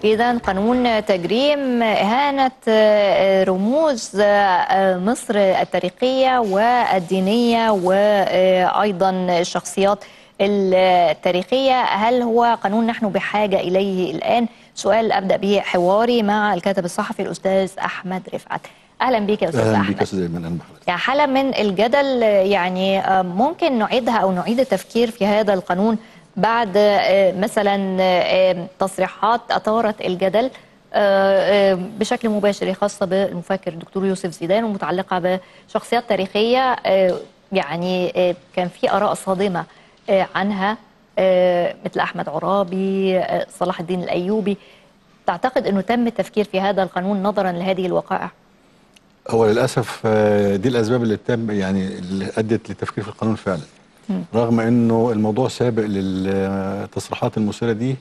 إذا قانون تجريم إهانة رموز مصر التاريخية والدينية وأيضا الشخصيات التاريخية هل هو قانون نحن بحاجة إليه الآن؟ سؤال أبدأ به حواري مع الكاتب الصحفي الأستاذ أحمد رفعت أهلا بك يا أستاذ اهلا أحمد بك يا استاذ ايمن اهلا بحضرتك يعني حالة من الجدل يعني ممكن نعيدها أو نعيد التفكير في هذا القانون بعد مثلا تصريحات أثارت الجدل بشكل مباشر خاصة بالمفكر الدكتور يوسف زيدان ومتعلقة بشخصيات تاريخية يعني كان في آراء صادمة عنها مثل أحمد عرابي صلاح الدين الأيوبي تعتقد أنه تم التفكير في هذا القانون نظرا لهذه الوقائع؟ هو للاسف آه، دي الاسباب اللي تم يعني اللي ادت للتفكير في القانون فعلا رغم انه الموضوع سابق للتصريحات المثيره دي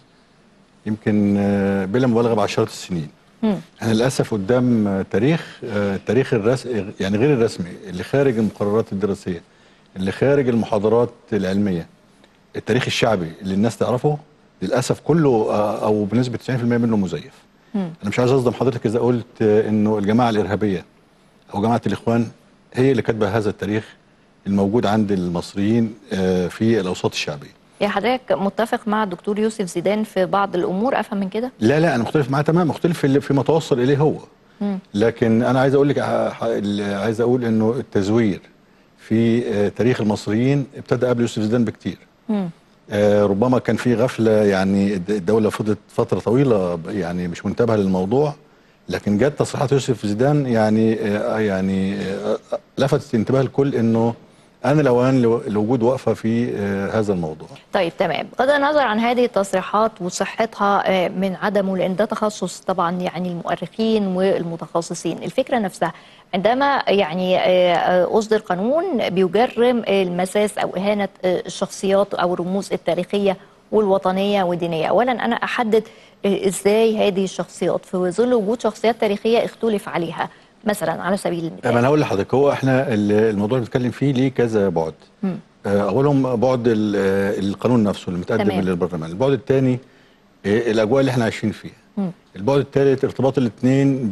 يمكن آه، بلا مبالغه بعشرات السنين مم. احنا للاسف قدام آه، تاريخ آه، التاريخ الرسمي يعني غير الرسمي اللي خارج المقررات الدراسيه اللي خارج المحاضرات العلميه التاريخ الشعبي اللي الناس تعرفه للاسف كله آه، او بنسبه 90% منه مزيف مم. انا مش عايز اصدم حضرتك اذا قلت آه، انه الجماعه الارهابيه او جماعه الاخوان هي اللي كاتبه هذا التاريخ الموجود عند المصريين آه، في الاوساط الشعبيه يا حضرتك متفق مع الدكتور يوسف زيدان في بعض الامور افهم من كده؟ لا لا انا مختلف معاه تمام مختلف في اللي- فيما توصل اليه هو مم. لكن انا عايز اقول لك ع- ح- ال- عايز اقول انه التزوير في آه، تاريخ المصريين ابتدى قبل يوسف زيدان بكتير مم. آه، ربما كان في غفله يعني الد- الدوله فضلت فتره طويله ب- يعني مش منتبهه للموضوع لكن جت تصريحات يوسف زيدان يعني آه، يعني آه، آه، لفتت انتباه الكل انه انا الاوان لو- لوجود وقفه في آه، هذا الموضوع طيب تمام بغض النظر عن هذه التصريحات وصحتها آه، من عدمه لان ده تخصص طبعا يعني المؤرخين والمتخصصين الفكره نفسها عندما يعني آه، آه، اصدر قانون بيجرم المساس او اهانه آه، الشخصيات او الرموز التاريخيه والوطنيه والدينيه اولا انا احدد آه، ازاي هذه الشخصيات في ظل وجود شخصيات تاريخيه اختلف عليها مثلا على سبيل ما المثال انا هقول لحضرتك هو احنا ال- الموضوع اللي بنتكلم فيه ليه كذا بعد مم. آه، اولهم بعد ال- آه، القانون نفسه اللي متقدم تمام. للبرلمان البعد الثاني الاجواء اللي احنا عايشين فيها مم. البعد الثالث ارتباط الاثنين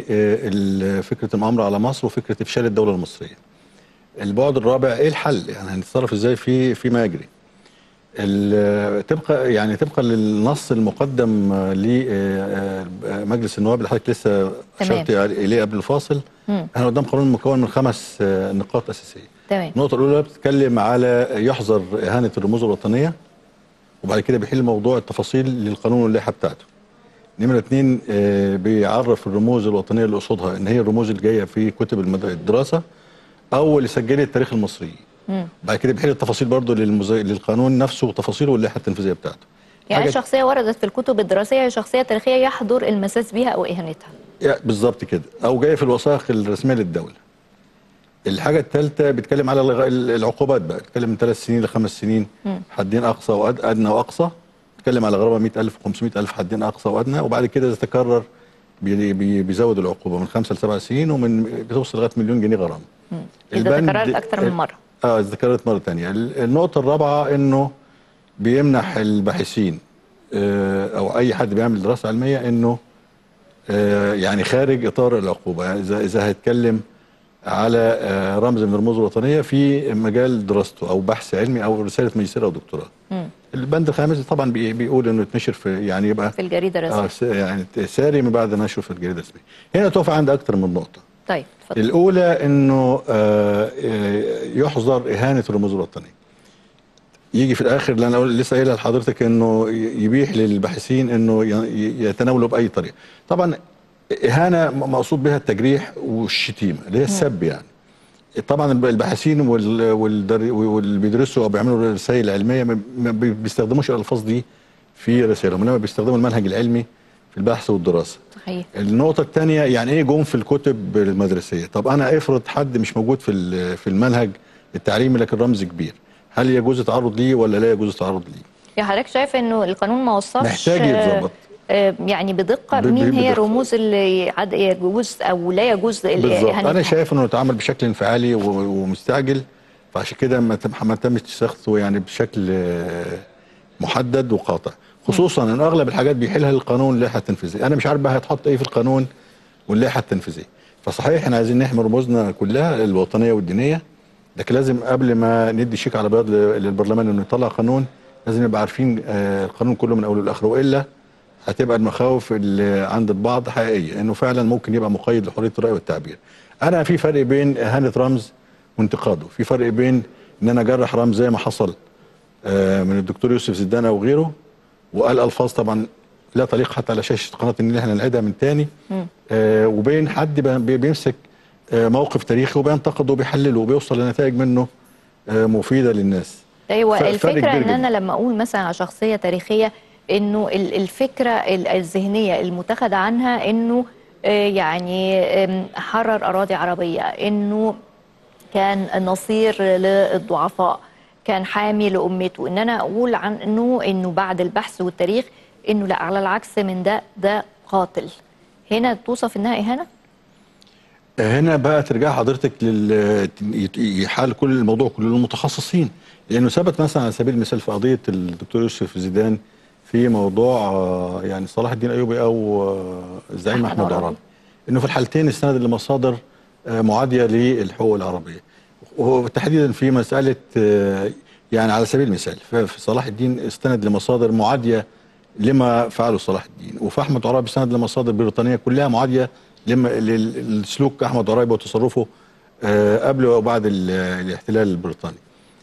بفكره المؤامره على مصر وفكره افشال الدوله المصريه البعد الرابع ايه الحل يعني هنتصرف ازاي في فيما يجري ال- تبقى يعني طبقا للنص المقدم لمجلس النواب اللي حضرتك لسه تمام. اشرت اليه قبل الفاصل مم. احنا قدام قانون مكون من خمس آه، نقاط اساسيه تمام النقطه الاولى بتتكلم على يحظر اهانه الرموز الوطنيه وبعد كده بيحل موضوع التفاصيل للقانون واللائحه بتاعته نمرة اتنين آه، بيعرف الرموز الوطنية اللي قصادها ان هي الرموز اللي جاية في كتب المد- الدراسة او اللي سجلت تاريخ المصريين مم. بعد كده بيحل التفاصيل برضو للمزي... للقانون نفسه وتفاصيله واللائحة التنفيذية بتاعته يعني حاجة- شخصية وردت في الكتب الدراسية هي شخصية تاريخية يحضر المساس بها أو إهانتها يا- بالظبط كده او جايه في الوثائق الرسميه للدوله الحاجه الثالثه بيتكلم على الغ- العقوبات بقى بيتكلم من ثلاث سنين لخمس سنين مم. حدين اقصى وادنى واقصى بيتكلم على غرامه 100000 و500000 حدين اقصى وادنى وبعد كده اذا تكرر بي- بي- بيزود العقوبه من خمسه لسبع سنين ومن بتوصل لغايه مليون جنيه غرامه مم. إذا البند- تكررت أكثر من مرة اه اذا تكررت مره ثانيه النقطه الرابعه انه بيمنح الباحثين آه، او اي حد بيعمل دراسه علميه انه آه، يعني خارج اطار العقوبه يعني اذا اذا هيتكلم على آه، رمز من الرموز الوطنيه في مجال دراسته او بحث علمي او رساله ماجستير او دكتوراه مم. البند الخامس طبعا بي- بيقول انه يتنشر في يعني يبقى في الجريدة اه الرسمية س- يعني ساري من بعد نشره في الجريده الرسميه هنا تقف عند اكثر من نقطه طيب اتفضل الأولى أنه آه، آه، يحظر إهانة الرموز الوطنية يجي في الآخر اللي أنا أقول- لسه قايلها لحضرتك أنه ي- يبيح للباحثين أنه ي- ي- يتناولوا بأي طريقة طبعا إهانة م- مقصود بها التجريح والشتيمة اللي هي السب يعني طبعا الب- الباحثين وال- والدر- واللي بيدرسوا او بيعملوا رسائل علميه ما ما بي- بيستخدموش الالفاظ دي في رسائلهم انما بيستخدموا المنهج العلمي في البحث والدراسه صحيح النقطة الثانية يعني ايه جون في الكتب المدرسية؟ طب أنا افرض حد مش موجود في ال- في المنهج التعليمي لكن رمز كبير، هل يجوز التعرض ليه ولا لا يجوز التعرض ليه؟ يا حضرتك شايف إنه القانون ما وصفش محتاج آه، يتظبط. آه، يعني بدقة ب- ب- مين هي بدقة. الرموز اللي عد- يجوز أو لا يجوز بالظبط، إهانتها أنا شايف إنه اتعمل بشكل انفعالي و- ومستعجل فعشان كده ما تم- ما تمش تسخطه يعني بشكل آه، محدد وقاطع، خصوصا ان اغلب الحاجات بيحلها القانون اللائحه التنفيذيه انا مش عارف بقى هيتحط ايه في القانون واللائحه التنفيذيه فصحيح احنا عايزين نحمي رموزنا كلها الوطنيه والدينيه لكن لازم قبل ما ندي شيك على بياض للبرلمان انه يطلع قانون لازم نبقى عارفين آه، القانون كله من اوله لاخره والا هتبقى المخاوف اللي عند البعض حقيقيه انه فعلا ممكن يبقى مقيد لحريه الراي والتعبير. انا في فرق بين اهانه رمز وانتقاده، في فرق بين ان انا اجرح رمز زي ما حصل آه، من الدكتور يوسف زدان او غيره وقال الفاظ طبعا لا تليق حتى على شاشه قناه النيل احنا نعيدها من تاني آه وبين حد بي- بيمسك آه موقف تاريخي وبينتقده وبيحلله وبيوصل لنتائج منه آه مفيده للناس ايوه ف- فرق الفكره كبير ان جدا. انا لما اقول مثلا على شخصيه تاريخيه انه ال- الفكره ال- الذهنيه المتخذ عنها انه آه، يعني آم، حرر اراضي عربيه انه كان نصير للضعفاء كان حامي لامته ان انا اقول عن انه انه بعد البحث والتاريخ انه لا على العكس من ده ده قاتل هنا توصف انها اهانه هنا بقى ترجع حضرتك لل يت- يحال كل الموضوع كله للمتخصصين لانه ثبت مثلا على سبيل المثال في قضيه الدكتور يوسف زيدان في موضوع آه، يعني صلاح الدين ايوبي او آه، الزعيم أحمد احمد عرابي. عرابي انه في الحالتين استند لمصادر آه، معاديه للحقوق العربيه وتحديدا في مساله آه، يعني على سبيل المثال ف- في صلاح الدين استند لمصادر معاديه لما فعله صلاح الدين وفي احمد عرابي استند لمصادر بريطانيه كلها معاديه لما لل- لسلوك احمد عرابي وتصرفه آه، قبل وبعد ال- الاحتلال البريطاني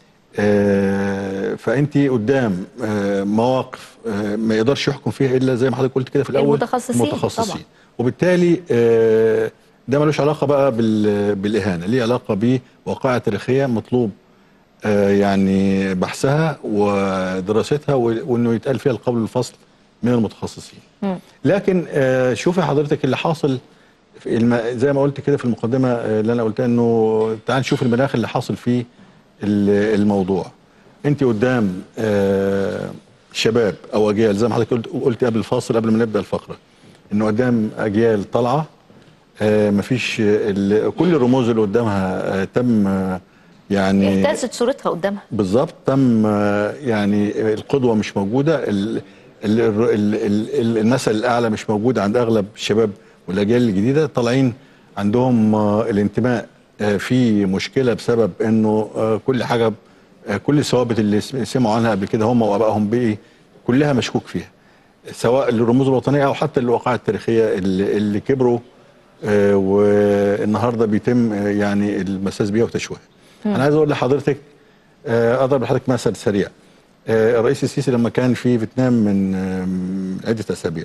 آه، فانت قدام آه، مواقف آه، ما يقدرش يحكم فيها الا زي ما حضرتك قلت كده في الاول المتخصصين المتخصصين طبعا. وبالتالي آه، ده ملوش علاقه بقى بال- بالاهانه ليه علاقه بوقائع تاريخيه مطلوب آه، يعني بحثها ودراستها و- وانه يتقال فيها القول الفصل من المتخصصين لكن آه، شوفي حضرتك اللي حاصل في الم... زي ما قلت كده في المقدمه آه، اللي انا قلتها انه تعال نشوف المناخ اللي حاصل فيه ال- الموضوع انت قدام آه، شباب او اجيال زي ما حضرتك قلت قلت قبل الفاصل قبل ما نبدا الفقره انه قدام اجيال طالعه آه، مفيش ال- كل الرموز اللي قدامها آه، تم آه، يعني اهتزت صورتها قدامها بالظبط تم آه، يعني القدوه مش موجوده ال- ال- ال- ال- ال- المثل الاعلى مش موجود عند اغلب الشباب والاجيال الجديده طالعين عندهم آه، الانتماء آه، في مشكله بسبب انه آه، كل حاجه آه، كل الثوابت اللي سم- سمعوا عنها قبل كده هم وابائهم بايه كلها مشكوك فيها سواء للرموز الوطنيه او حتى الواقعة التاريخيه اللي, اللي كبروا آه، والنهارده بيتم آه، يعني المساس بيها وتشويهها. انا عايز اقول لحضرتك آه، اضرب لحضرتك مثل سريع. آه، الرئيس السيسي لما كان في فيتنام من آه، من عده اسابيع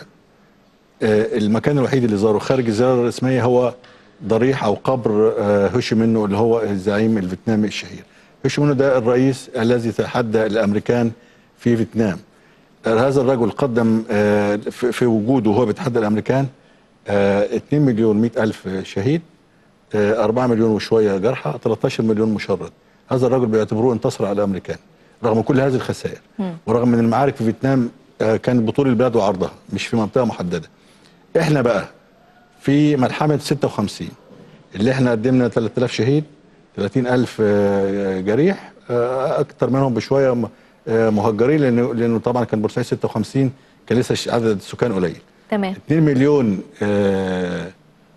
آه، المكان الوحيد اللي زاره خارج الزياره الرسميه هو ضريح او قبر آه، هوشي منو اللي هو الزعيم الفيتنامي الشهير. هوشي منو ده الرئيس الذي تحدى الامريكان في فيتنام. آه، هذا الرجل قدم آه، في في وجوده وهو بيتحدى الامريكان آه، 2 مليون 100 الف شهيد آه، 4 مليون وشويه جرحى 13 مليون مشرد هذا الرجل بيعتبروه انتصر على الامريكان رغم كل هذه الخسائر ورغم ان المعارك في فيتنام آه، كانت بطول البلاد وعرضها مش في منطقه محدده احنا بقى في ملحمه 56 اللي احنا قدمنا 3000 شهيد 30000 آه، جريح آه، اكتر منهم بشويه م- آه، مهجرين لانه لانه طبعا كان بورسعيد 56 كان لسه ش- عدد السكان قليل تمام 2 مليون آه،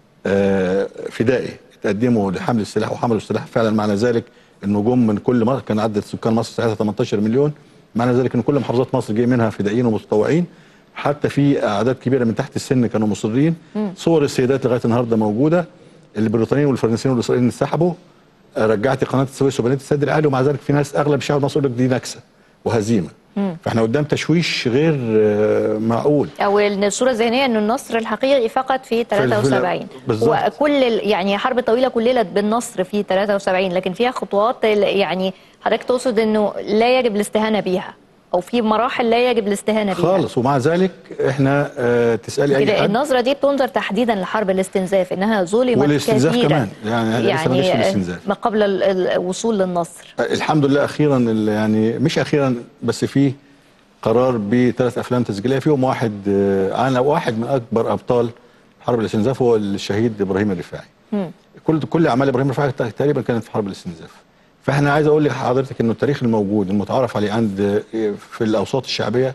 آه، فدائي تقدموا لحمل السلاح وحملوا السلاح فعلا معنى ذلك انه جم من كل مصر كان عدد سكان مصر ساعتها 18 مليون معنى ذلك ان كل محافظات مصر جاي منها فدائيين ومتطوعين حتى في اعداد كبيره من تحت السن كانوا مصرين صور السيدات لغايه النهارده موجوده البريطانيين والفرنسيين والاسرائيليين انسحبوا آه، رجعت قناه السويس وبنيت السد العالي ومع ذلك في ناس اغلب الشعب المصري يقول لك دي نكسه وهزيمه فاحنا قدام تشويش غير آه، معقول او إن الصوره الذهنيه انه النصر الحقيقي فقط في 73 بالظبط. وكل ال- يعني حرب طويله كللت بالنصر في 73 لكن فيها خطوات ال- يعني حضرتك تقصد انه لا يجب الاستهانه بيها او في مراحل لا يجب الاستهانه بيها خالص ومع ذلك احنا آه تسالي اي كده حد النظره دي بتنظر تحديدا لحرب الاستنزاف انها ظلمت والاستنزاف كثيرا كمان يعني, يعني لسه ما جاش في الاستنزاف ما قبل ال- الوصول للنصر آه، الحمد لله اخيرا ال- يعني مش اخيرا بس في قرار بثلاث افلام تسجيليه فيهم واحد آه، انا واحد من اكبر ابطال حرب الاستنزاف هو الشهيد ابراهيم الرفاعي كل كل اعمال ابراهيم الرفاعي تقريبا كانت في حرب الاستنزاف فاحنا عايز اقول لحضرتك انه التاريخ الموجود المتعارف عليه عند في الاوساط الشعبيه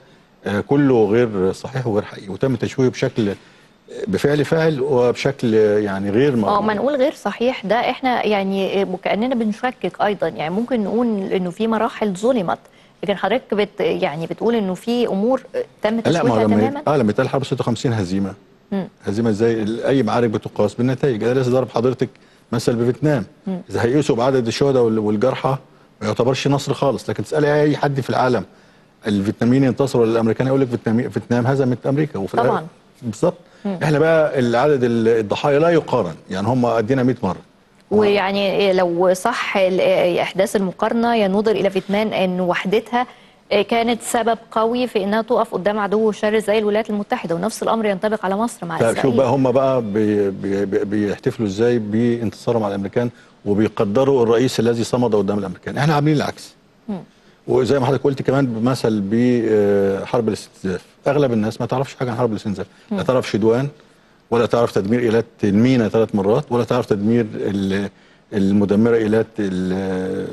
آه، كله غير صحيح وغير حقيقي وتم تشويه بشكل بفعل فاعل وبشكل يعني غير اه مقبول. ما نقول غير صحيح ده احنا يعني وكاننا بنشكك ايضا يعني ممكن نقول انه في مراحل ظلمت لكن حضرتك بت يعني بتقول انه في امور تم لا ما هو تشويهها لما تماما اه لما يتقال حرب 56 هزيمه مم. هزيمه ازاي ال- اي معارك بتقاس بالنتائج انا لسه ضرب حضرتك مثل بفيتنام اذا هيقيسوا بعدد الشهداء وال- والجرحى ما يعتبرش نصر خالص لكن تسالي اي حد في العالم الفيتناميين ينتصروا ولا الامريكان يقول لك فيتنام- فيتنام هزمت امريكا وفي طبعاً. الآخر- بالظبط احنا بقى العدد ال- الضحايا لا يقارن يعني هم قدنا 100 مره ويعني لو صح ال- احداث المقارنه ينظر الى فيتنام ان وحدتها كانت سبب قوي في انها تقف قدام عدو شرس زي الولايات المتحده ونفس الامر ينطبق على مصر مع طيب شوف اسرائيل بقى هم بقى بي بي بي بيحتفلوا ازاي بانتصارهم على الامريكان وبيقدروا الرئيس الذي صمد قدام الامريكان احنا عاملين العكس وزي ما حضرتك قلت كمان بمثل بحرب الاستنزاف اغلب الناس ما تعرفش حاجه عن حرب الاستنزاف لا تعرف شدوان ولا تعرف تدمير ايلات المينا ثلاث مرات ولا تعرف تدمير ال- المدمره ايلات ال-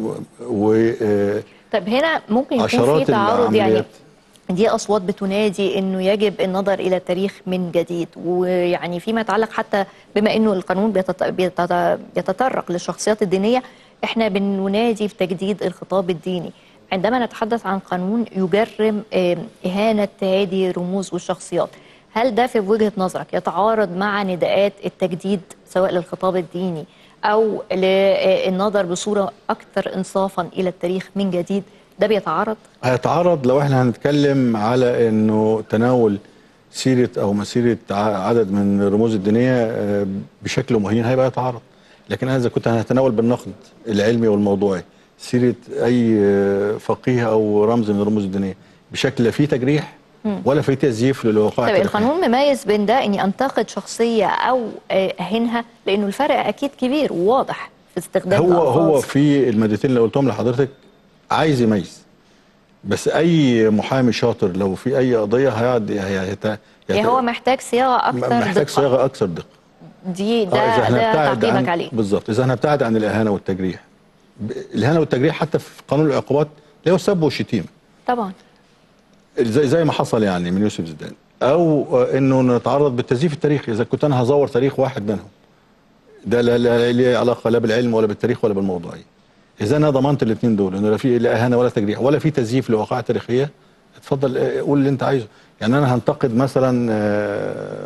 و طب هنا ممكن يكون في عشرات تعارض يعني العمليات. دي اصوات بتنادي انه يجب النظر الى التاريخ من جديد ويعني فيما يتعلق حتى بما انه القانون بيتط- بيتط- بيتطرق للشخصيات الدينيه احنا بننادي في تجديد الخطاب الديني عندما نتحدث عن قانون يجرم آه، اهانه هذه الرموز والشخصيات هل ده في وجهه نظرك يتعارض مع نداءات التجديد سواء للخطاب الديني او للنظر بصوره اكثر انصافا الى التاريخ من جديد ده بيتعارض هيتعرض لو احنا هنتكلم على انه تناول سيره او مسيره ع- عدد من الرموز الدينيه آه، بشكل مهين هيبقى يتعارض لكن انا اذا كنت هنتناول بالنقد العلمي والموضوعي سيره اي آه، فقيه او رمز من الرموز الدينيه بشكل لا فيه تجريح ولا فيه تزييف للوقائع طيب التاريخية. القانون مميز بين ده اني انتقد شخصيه او آه، اهينها لانه الفرق اكيد كبير وواضح في استخدام هو الألفاظ. هو في المادتين اللي قلتهم لحضرتك عايز يميز بس اي محامي شاطر لو في اي قضيه هيقعد هي- هيت- يعني هو محتاج صياغه اكثر محتاج دقة. صياغه اكثر دقه دي آه، ده إذا ده هنبتعد تعقيبك عن عليه بالظبط اذا هنبتعد عن الاهانه والتجريح ب- الاهانه والتجريح حتى في قانون العقوبات اللي هو السب والشتيمه طبعا زي زي ما حصل يعني من يوسف زيدان او آه، انه نتعرض بالتزييف التاريخي اذا كنت انا هزور تاريخ واحد منهم ده لا لا ليه علاقه لا بالعلم ولا بالتاريخ ولا بالموضوعيه اذا انا ضمنت الاثنين دول انه لا في لا اهانه ولا تجريح ولا في تزييف لوقائع تاريخيه اتفضل آه، قول اللي انت عايزه يعني انا هنتقد مثلا آه،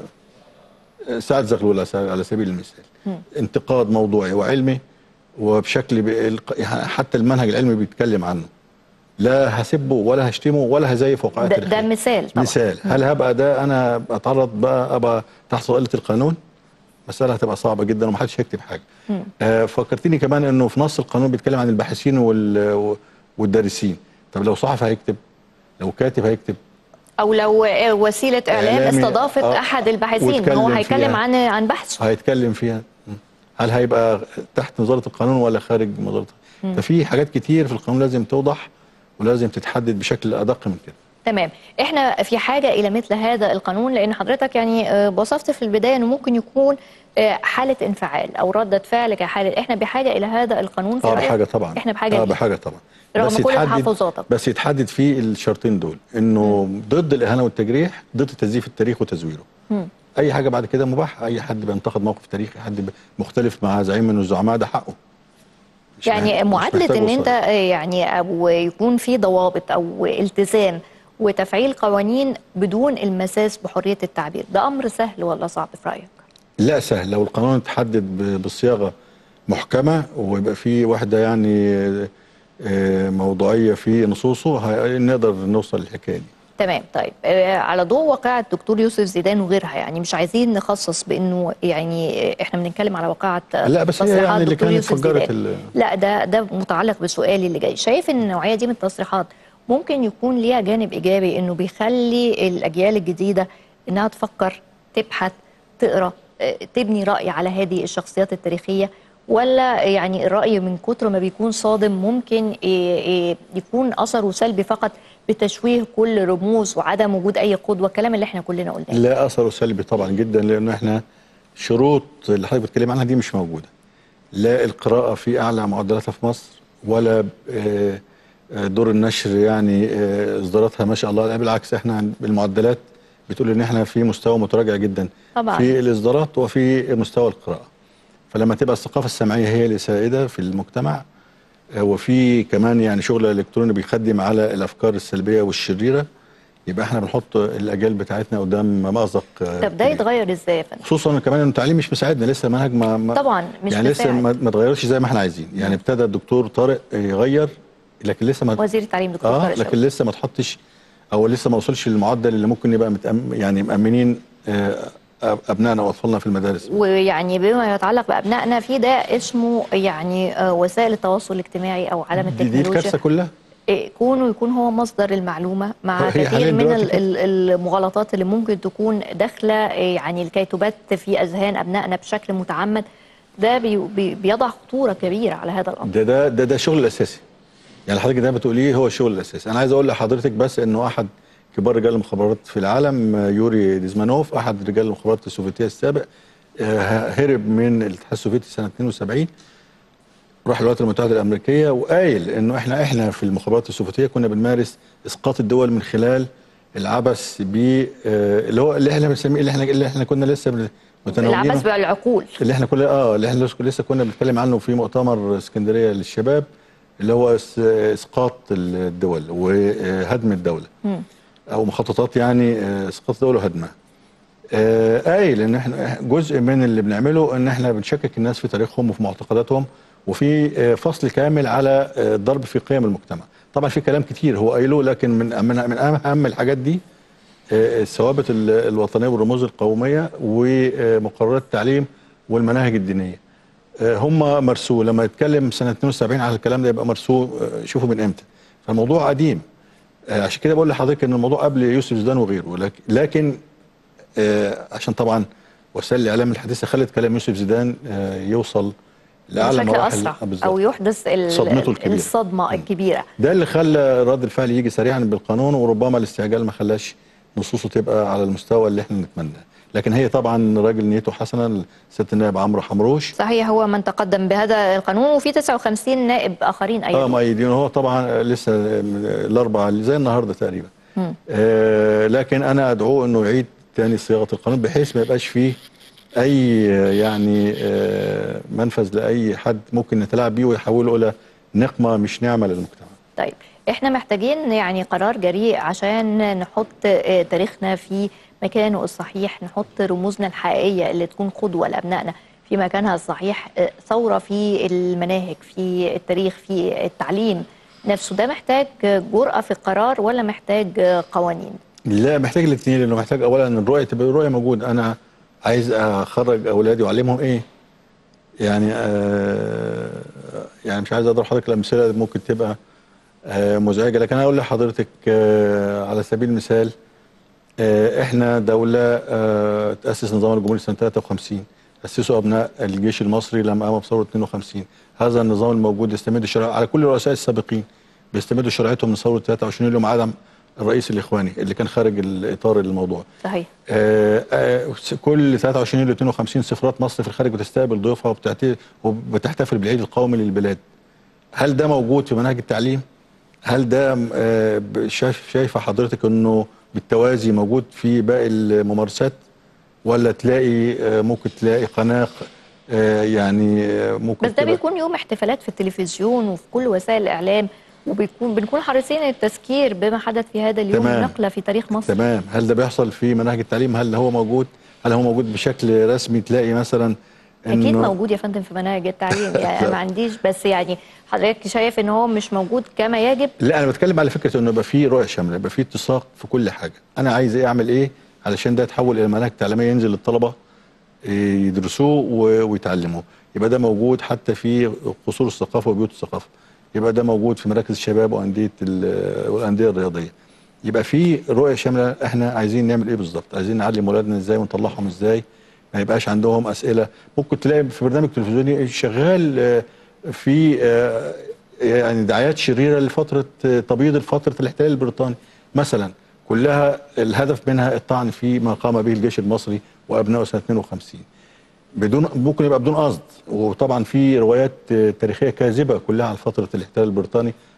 سعد زغلول على سبيل- على سبيل المثال انتقاد موضوعي وعلمي وبشكل بالق- حتى المنهج العلمي بيتكلم عنه لا هسبه ولا هشتمه ولا هزيف وقائع ده, تاريخيه ده مثال طبعا مثال هل هبقى ده انا اتعرض بقى ابقى تحت قله القانون مسألة هتبقى صعبة جدا ومحدش هيكتب حاجة. آه فكرتني كمان انه في نص القانون بيتكلم عن الباحثين وال والدارسين. طب لو صحفي هيكتب لو كاتب هيكتب او لو آه، وسيله اعلام إعلامي، استضافت آه، احد الباحثين ما واتكلم هو هيتكلم فيها. عن عن بحثه هيتكلم فيها م. هل هيبقى تحت وزارة القانون ولا خارج وزارة ففي حاجات كتير في القانون لازم توضح ولازم تتحدد بشكل ادق من كده. تمام احنا في حاجه الى مثل هذا القانون لان حضرتك يعني آه، وصفت في البدايه انه ممكن يكون آه، حاله انفعال او رده فعل كحاله احنا بحاجه الى هذا القانون في اه رأيك؟ بحاجه طبعا احنا بحاجه اه ليه؟ بحاجه طبعا رغم كل يتحدد تحفظاتك. بس يتحدد فيه الشرطين دول انه ضد الاهانه والتجريح ضد تزييف التاريخ وتزويره اي حاجه بعد كده مباح اي حد بينتقد موقف تاريخي حد مختلف مع زعيم من الزعماء ده حقه مش يعني محتاج- مش معادله محتاج ان انت وسائط. آه، يعني او يكون في ضوابط او التزام وتفعيل قوانين بدون المساس بحريه التعبير ده امر سهل ولا صعب في رايك لا سهل لو القانون اتحدد ب- بصياغه محكمه ويبقى فيه وحده يعني آه، موضوعيه في نصوصه هي- نقدر نوصل للحكايه دي تمام طيب آه، على ضوء واقعة الدكتور يوسف زيدان وغيرها يعني مش عايزين نخصص بانه يعني آه، احنا بنتكلم على واقعة آه، لا، بس هي تصريحات يعني اللي دكتور كانت يوسف فجرت زيدان. ال- لا ده ده متعلق بسؤالي اللي جاي شايف ان النوعية دي من التصريحات ممكن يكون ليها جانب ايجابي انه بيخلي الاجيال الجديدة انها تفكر تبحث تقرا آه، تبني رأي على هذه الشخصيات التاريخية ولا يعني الرأي من كتر ما بيكون صادم ممكن إيه إيه يكون أثره سلبي فقط بتشويه كل رموز وعدم وجود أي قدوة الكلام اللي احنا كلنا قلناه لا اثره سلبي طبعا جدا لان احنا شروط اللي حضرتك بتتكلم عنها دي مش موجوده لا القراءه في اعلى معدلاتها في مصر ولا آه، آه، دور النشر يعني آه، اصداراتها ما شاء الله لا بالعكس احنا عن- المعدلات بتقول ان احنا في مستوى متراجع جدا طبعاً. في الاصدارات وفي مستوى القراءه فلما تبقى الثقافه السمعيه هي اللي سائده في المجتمع آه، وفي كمان يعني شغل الكتروني بيخدم على الافكار السلبيه والشريره يبقى احنا بنحط الاجيال بتاعتنا قدام مأزق آه، طب ده كبير. يتغير ازاي يا فندم؟ خصوصا كمان ان التعليم مش مساعدنا لسه المنهج ما ما- طبعا مش يعني لسه مساعد. ما ما اتغيرش زي ما احنا عايزين يعني ابتدى الدكتور طارق يغير لكن لسه ما وزير التعليم دكتور اه طارق لكن شوقي. لسه ما اتحطش او لسه ما وصلش للمعدل اللي ممكن نبقى متأم يعني مأمنين آه، ابنائنا واطفالنا في المدارس ويعني بما يتعلق بابنائنا في ده اسمه يعني آه، وسائل التواصل الاجتماعي او عالم دي, دي التكنولوجيا الكارثه كلها إيه، كونه يكون هو مصدر المعلومه مع هي حالياً كثير من دلوقتي ال- كده. ال- المغالطات اللي ممكن تكون داخله إيه، يعني لكي تبت في اذهان ابنائنا بشكل متعمد ده بي بي بيضع خطوره كبيره على هذا الامر ده ده ده, ده الشغل الاساسي يعني حضرتك ده بتقوليه هو الشغل الاساسي انا عايز اقول لحضرتك بس انه احد كبار رجال المخابرات في العالم آه، يوري ديزمانوف احد رجال المخابرات السوفيتيه السابق آه، هرب من الاتحاد السوفيتي سنه 72 راح الولايات المتحده الامريكيه وقايل انه احنا احنا في المخابرات السوفيتيه كنا بنمارس اسقاط الدول من خلال العبث ب آه، اللي هو اللي احنا بنسميه اللي احنا اللي احنا كنا لسه بن- متناولينه العبث بالعقول اللي احنا كل اه اللي احنا لسه كنا بنتكلم عنه في مؤتمر اسكندريه للشباب اللي هو اس- اسقاط الدول وهدم الدوله مم. او مخططات يعني آه، اسقاط الدوله وهدمها آه، قايل ان احنا جزء من اللي بنعمله ان احنا بنشكك الناس في تاريخهم وفي معتقداتهم وفي آه، فصل كامل على آه، الضرب في قيم المجتمع طبعا في كلام كتير هو قايله لكن من من من اهم الحاجات دي آه، الثوابت ال- الوطنيه والرموز القوميه ومقررات التعليم والمناهج الدينيه آه، هم مرسوه لما يتكلم سنه 72 على الكلام ده يبقى مرسوه آه، شوفوا من امتى فالموضوع قديم آه، عشان كده بقول لحضرتك ان الموضوع قبل يوسف زيدان وغيره لكن, لكن آه، عشان طبعا وسائل الاعلام الحديثه خلت كلام يوسف زيدان آه، يوصل لاعلى بشكل مراحل اسرع آه، بالظبط. او يحدث ال- صدمته الكبيرة. الصدمه الكبيره ده اللي خلى رد الفعل يجي سريعا بالقانون وربما الاستعجال ما خلاش نصوصه تبقى على المستوى اللي احنا نتمناه لكن هي طبعا راجل نيته حسنه الست النائب عمرو حمروش صحيح هو من تقدم بهذا القانون وفي 59 نائب اخرين اه ايضا مؤيدين هو طبعا لسه الاربعه زي النهارده تقريبا مم. آه لكن انا ادعوه انه يعيد تاني صياغه القانون بحيث ما يبقاش فيه اي آه، يعني آه منفذ لاي حد ممكن نتلاعب بيه ويحوله الى نقمه مش نعمه للمجتمع طيب احنا محتاجين يعني قرار جريء عشان نحط آه، تاريخنا في مكانه الصحيح نحط رموزنا الحقيقية اللي تكون قدوة لأبنائنا في مكانها الصحيح آه، ثورة في المناهج في التاريخ في التعليم نفسه ده محتاج آه، جرأة في القرار ولا محتاج آه، قوانين لا محتاج الاثنين لانه محتاج اولا ان الرؤيه تبقى الرؤيه موجوده انا عايز اخرج اولادي واعلمهم ايه يعني آه يعني مش عايز اضرب حضرتك الامثله اللي ممكن تبقى آه مزعجه لكن انا اقول لحضرتك آه على سبيل المثال آه احنا دوله آه تاسس نظام الجمهوريه سنه 53 اسسوا ابناء الجيش المصري لما قام بثوره 52 هذا النظام الموجود يستمد شرع على كل الرؤساء السابقين بيستمدوا شرعيتهم من ثوره 23 يوم عدم الرئيس الاخواني اللي كان خارج الاطار الموضوع صحيح آه، آه، كل 23 يوليو 52 سفارات مصر في الخارج بتستقبل ضيوفها وبتعت- وبتحتفل بالعيد القومي للبلاد هل ده موجود في مناهج التعليم هل ده آه، ب- شايف شايفه حضرتك انه بالتوازي موجود في باقي الممارسات ولا تلاقي آه، ممكن تلاقي قناه آه، يعني آه، ممكن بس ده تبقى- بيكون يوم احتفالات في التلفزيون وفي كل وسائل الإعلام وبيكون بنكون حريصين التذكير بما حدث في هذا اليوم تمام. نقلة في تاريخ مصر تمام هل ده بيحصل في مناهج التعليم هل هو موجود هل هو موجود بشكل رسمي تلاقي مثلا اكيد إنه- موجود يا فندم في مناهج التعليم يعني أنا لا. ما عنديش بس يعني حضرتك شايف ان هو مش موجود كما يجب لا انا بتكلم على فكره انه يبقى في رؤيه شامله يبقى في اتساق في كل حاجه انا عايز ايه اعمل ايه علشان ده يتحول الى مناهج تعليميه ينزل للطلبه إيه، يدرسوه و- ويتعلموه يبقى ده موجود حتى في قصور الثقافه وبيوت الثقافه يبقى ده موجود في مراكز الشباب وانديه ال- والانديه الرياضيه يبقى في رؤيه شامله احنا عايزين نعمل ايه بالظبط عايزين نعلم ولادنا ازاي ونطلعهم ازاي ما يبقاش عندهم اسئله ممكن تلاقي في برنامج تلفزيوني شغال آه، في آه، يعني دعايات شريره لفتره آه، تبييض فتره الاحتلال البريطاني مثلا كلها الهدف منها الطعن في ما قام به الجيش المصري وابنائه سنه 52 بدون ممكن يبقى بدون قصد وطبعا في روايات آه، تاريخيه كاذبه كلها عن فتره الاحتلال البريطاني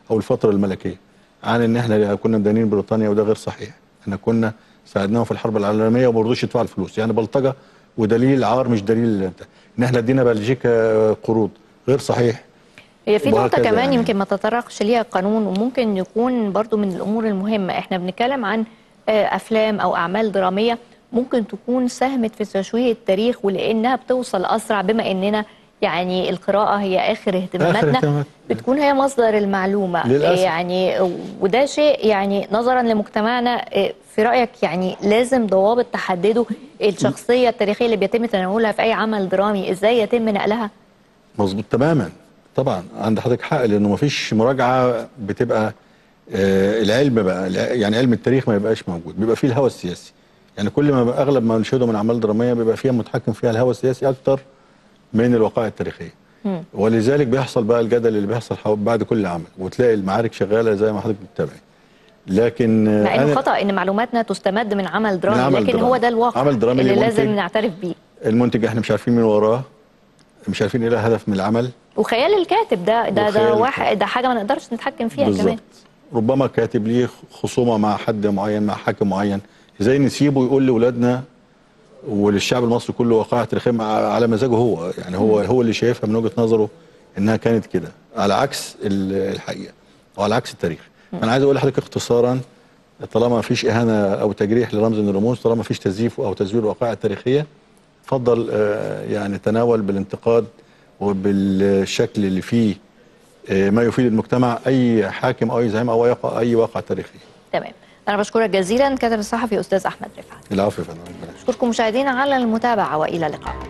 او الفتره الملكيه عن ان احنا كنا مدينين بريطانيا وده غير صحيح احنا كنا ساعدناهم في الحرب العالميه وما رضوش يدفعوا الفلوس يعني بلطجه ودليل عار مش دليل ان احنا ادينا بلجيكا قروض غير صحيح هي في نقطة وهكذا كمان يعني. يمكن ما تطرقش ليها القانون وممكن يكون برضو من الأمور المهمة احنا بنتكلم عن آه، أفلام أو أعمال درامية ممكن تكون ساهمت في تشويه التاريخ ولأنها بتوصل أسرع بما أننا يعني القراءة هي آخر اهتماماتنا اهتمامات. بتكون هي مصدر المعلومة للأسف. يعني وده شيء يعني نظرا لمجتمعنا آه، في رأيك يعني لازم ضوابط تحدده الشخصية التاريخية اللي بيتم تناولها في أي عمل درامي إزاي يتم نقلها مظبوط تماما طبعا عند حضرتك حق لانه ما فيش مراجعه بتبقى آه العلم بقى الع- يعني علم التاريخ ما يبقاش موجود بيبقى فيه الهوى السياسي يعني كل ما بقى اغلب ما نشهده من اعمال دراميه بيبقى فيها متحكم فيها الهوى السياسي اكتر من الوقائع التاريخيه مم. ولذلك بيحصل بقى الجدل اللي بيحصل حو- بعد كل عمل وتلاقي المعارك شغاله زي ما حضرتك بتتابعي لكن آه، مع انه أنا- خطا ان معلوماتنا تستمد من عمل درامي عمل لكن درامي. هو ده الواقع عمل درامي اللي لمنتج. لازم نعترف بيه المنتج احنا مش عارفين مين وراه مش عارفين ايه الهدف من العمل وخيال الكاتب ده ده وخيال ده الكاتب. واحد ده حاجه ما نقدرش نتحكم فيها بالظبط كمان ربما كاتب ليه خصومه مع حد معين مع حاكم معين ازاي نسيبه يقول لاولادنا وللشعب المصري كله وقائع تاريخيه مع- على مزاجه هو يعني هو هو اللي شايفها من وجهه نظره انها كانت كده على عكس ال- الحقيقه وعلى عكس التاريخ انا عايز اقول لحضرتك اختصارا طالما ما فيش اهانه او تجريح لرمز من الرموز طالما ما فيش تزييف او تزوير الوقائع التاريخيه اتفضل آه، يعني تناول بالانتقاد وبالشكل اللي فيه آه، ما يفيد المجتمع اي حاكم او اي زعيم او أي واقع- اي واقع تاريخي تمام انا بشكرك جزيلا كاتب الصحفي استاذ احمد رفعت العفو يا فندم اشكركم مشاهدينا على المتابعه والى اللقاء